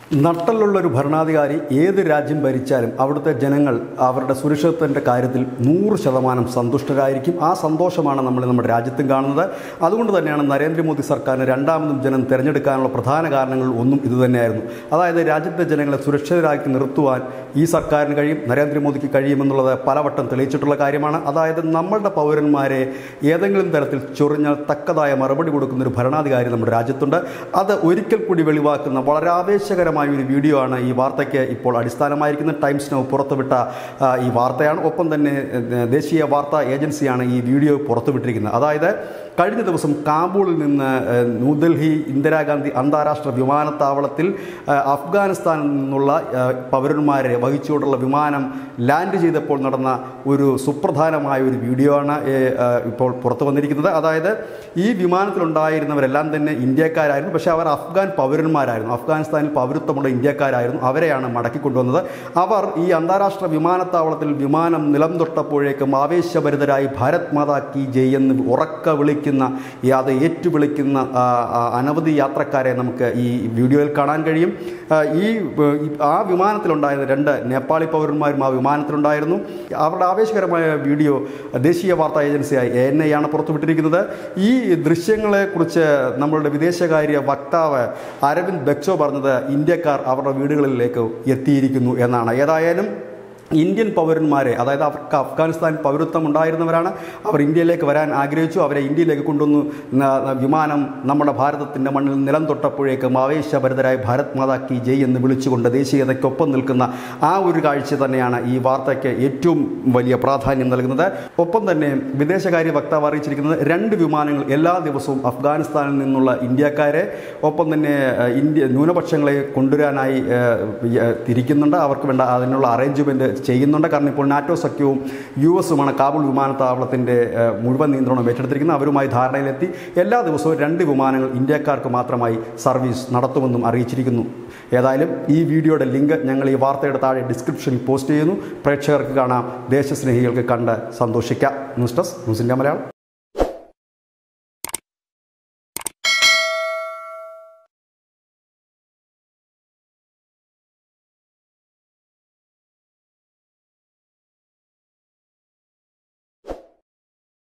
നട്ടലുള്ള ഒരു ഭരണാധികാരി ഏത് രാജ്യം ഭരിച്ചാലും അവിടുത്തെ ജനങ്ങൾ അവരുടെ സുരക്ഷിതത്വത്തിൻ്റെ കാര്യത്തിൽ നൂറ് ശതമാനം സന്തുഷ്ടരായിരിക്കും ആ സന്തോഷമാണ് നമ്മൾ നമ്മുടെ രാജ്യത്തും കാണുന്നത് അതുകൊണ്ട് തന്നെയാണ് നരേന്ദ്രമോദി സർക്കാരിന് രണ്ടാമതും ജനം തിരഞ്ഞെടുക്കാനുള്ള പ്രധാന കാരണങ്ങൾ ഒന്നും ഇതുതന്നെയായിരുന്നു അതായത് രാജ്യത്തെ ജനങ്ങളെ സുരക്ഷിതരാക്കി നിർത്തുവാൻ ഈ സർക്കാരിന് കഴിയും നരേന്ദ്രമോദിക്ക് കഴിയുമെന്നുള്ളത് പലവട്ടം തെളിയിച്ചിട്ടുള്ള കാര്യമാണ് അതായത് നമ്മളുടെ പൗരന്മാരെ ഏതെങ്കിലും തരത്തിൽ ചൊറിഞ്ഞാൽ തക്കതായ മറുപടി കൊടുക്കുന്ന ഒരു ഭരണാധികാരി നമ്മുടെ രാജ്യത്തുണ്ട് അത് ഒരിക്കൽ കൂടി വെളിവാക്കുന്ന വളരെ ആവേശകരമായ ഒരു വീഡിയോ ആണ് ഈ വാർത്തയ്ക്ക് ഇപ്പോൾ അടിസ്ഥാനമായിരിക്കുന്നത് ടൈംസ് നൗ പുറത്തുവിട്ട ആ, ഈ വാർത്തയാണ് ഒപ്പം തന്നെ ഏ, ദേശീയ വാർത്താ ഏജൻസിയാണ് ഈ വീഡിയോ പുറത്തുവിട്ടിരിക്കുന്നത് അതായത് കഴിഞ്ഞ ദിവസം കാബൂളിൽ നിന്ന് ഏ, ന്യൂഡൽഹി ഇന്ദിരാഗാന്ധി അന്താരാഷ്ട്ര വിമാനത്താവളത്തിൽ ഏ, അഫ്ഗാനിസ്ഥാനിൽ നിന്നുള്ള ഏ, പൗരന്മാരെ വഹിച്ചുകൊണ്ടുള്ള വിമാനം ലാൻഡ് ചെയ്തപ്പോൾ നടന്ന ഒരു സുപ്രധാനമായ ഒരു വീഡിയോ ആണ് ഏ, ഏ, ഇപ്പോൾ പുറത്തു വന്നിരിക്കുന്നത് അതായത് ഈ വിമാനത്തിലുണ്ടായിരുന്നവരെല്ലാം തന്നെ ഇന്ത്യക്കാരായിരുന്നു പക്ഷേ അവർ അഫ്ഗാൻ പൗരന്മാരായിരുന്നു അഫ്ഗാനിസ്ഥാനിൽ പൗരത്വമുള്ള ഇന്ത്യക്കാരായിരുന്നു അവരെയാണ് മടക്കി കൊണ്ടുവന്നത് അവർ ഈ അന്താരാഷ്ട്ര വിമാനത്താവളത്തിൽ വിമാനം നിലം തൊട്ടപ്പോഴേക്കും ആവേശഭരിതരായി ഭാരത് മാതാ കി ജയ് എന്ന് ഉറക്ക വിളിക്കുന്ന ഈ അത് ഏറ്റുവിളിക്കുന്ന ആ, ആ, അനവധി യാത്രക്കാരെ നമുക്ക് ഈ വീഡിയോയിൽ കാണാൻ കഴിയും ആ, ഈ ഏഹ്, ഈ- ആ വിമാനത്തിലുണ്ടായിരുന്ന രണ്ട് നേപ്പാളി പൗരന്മാരും ആ വിമാനത്തിലുണ്ടായിരുന്നു അവരുടെ ആവേശകരമായ വീഡിയോ ദേശീയ വാർത്താ ഏജൻസിയായ എ എൻ ഐ ആണ് പുറത്തുവിട്ടിരിക്കുന്നത് ഈ ദൃശ്യങ്ങളെക്കുറിച്ച് നമ്മളുടെ വിദേശകാര്യ വക്താവ് അരവിന്ദ് ബെക്സോ പറഞ്ഞത് ഇന്ത്യക്കാർ അവരുടെ വീടുകളിലേക്ക് എത്തിയിരിക്കുന്നു എന്നാണ് ഏതായാലും ഇന്ത്യൻ പൗരന്മാരെ അതായത് അവർക്ക് അഫ്ഗാനിസ്ഥാൻ പൗരത്വം ഉണ്ടായിരുന്നവരാണ് അവർ ഇന്ത്യയിലേക്ക് വരാൻ ആഗ്രഹിച്ചു അവരെ ഇന്ത്യയിലേക്ക് കൊണ്ടുവന്നു ന- വിമാനം നമ്മുടെ ഭാരതത്തിൻ്റെ മണ്ണിൽ നിലം തൊട്ടപ്പോഴേക്കും ആവേശഭരിതരായ ഭാരത് മാതാ കി ജയ് എന്ന് വിളിച്ചുകൊണ്ട് ദേശീയതയ്ക്കൊപ്പം നിൽക്കുന്ന ആ ഒരു കാഴ്ച തന്നെയാണ് ഈ വാർത്തയ്ക്ക് ഏറ്റവും വലിയ പ്രാധാന്യം നൽകുന്നത് ഒപ്പം തന്നെ വിദേശകാര്യ വക്താവ് അറിയിച്ചിരിക്കുന്നത് രണ്ട് വിമാനങ്ങൾ എല്ലാ ദിവസവും അഫ്ഗാനിസ്ഥാനിൽ നിന്നുള്ള ഇന്ത്യക്കാരെ ഒപ്പം തന്നെ ഏഹ്, ഇന്ത്യ ന്യൂനപക്ഷങ്ങളെ കൊണ്ടുവരാനായി ഏഹ്, ഏഹ്, തിരിക്കുന്നുണ്ട് അവർക്ക് വേണ്ട അതിനുള്ള അറേഞ്ച്മെൻറ്റ് ചെയ്യുന്നുണ്ട് കാരണം ഇപ്പോൾ നാറ്റോ സഖ്യവും യു എസുമാണ് കാബൂൾ വിമാനത്താവളത്തിൻ്റെ ഏഹ്, മുഴുവൻ നിയന്ത്രണം ഏറ്റെടുത്തിരിക്കുന്നത് അവരുമായി ധാരണയിലെത്തി എല്ലാ ദിവസവും രണ്ട് വിമാനങ്ങൾ ഇന്ത്യക്കാർക്ക് മാത്രമായി സർവീസ് നടത്തുമെന്നും അറിയിച്ചിരിക്കുന്നു ഏതായാലും ഈ വീഡിയോയുടെ ലിങ്ക് ഞങ്ങൾ ഈ വാർത്തയുടെ താഴെ ഡിസ്ക്രിപ്ഷനിൽ പോസ്റ്റ് ചെയ്യുന്നു പ്രേക്ഷകർക്ക് കാണാം ദേശസ്നേഹികൾക്ക് കണ്ട് സന്തോഷിക്കാം ന്യൂസ് ഡെസ്ക് ന്യൂസിൻ്റെ മലയാളം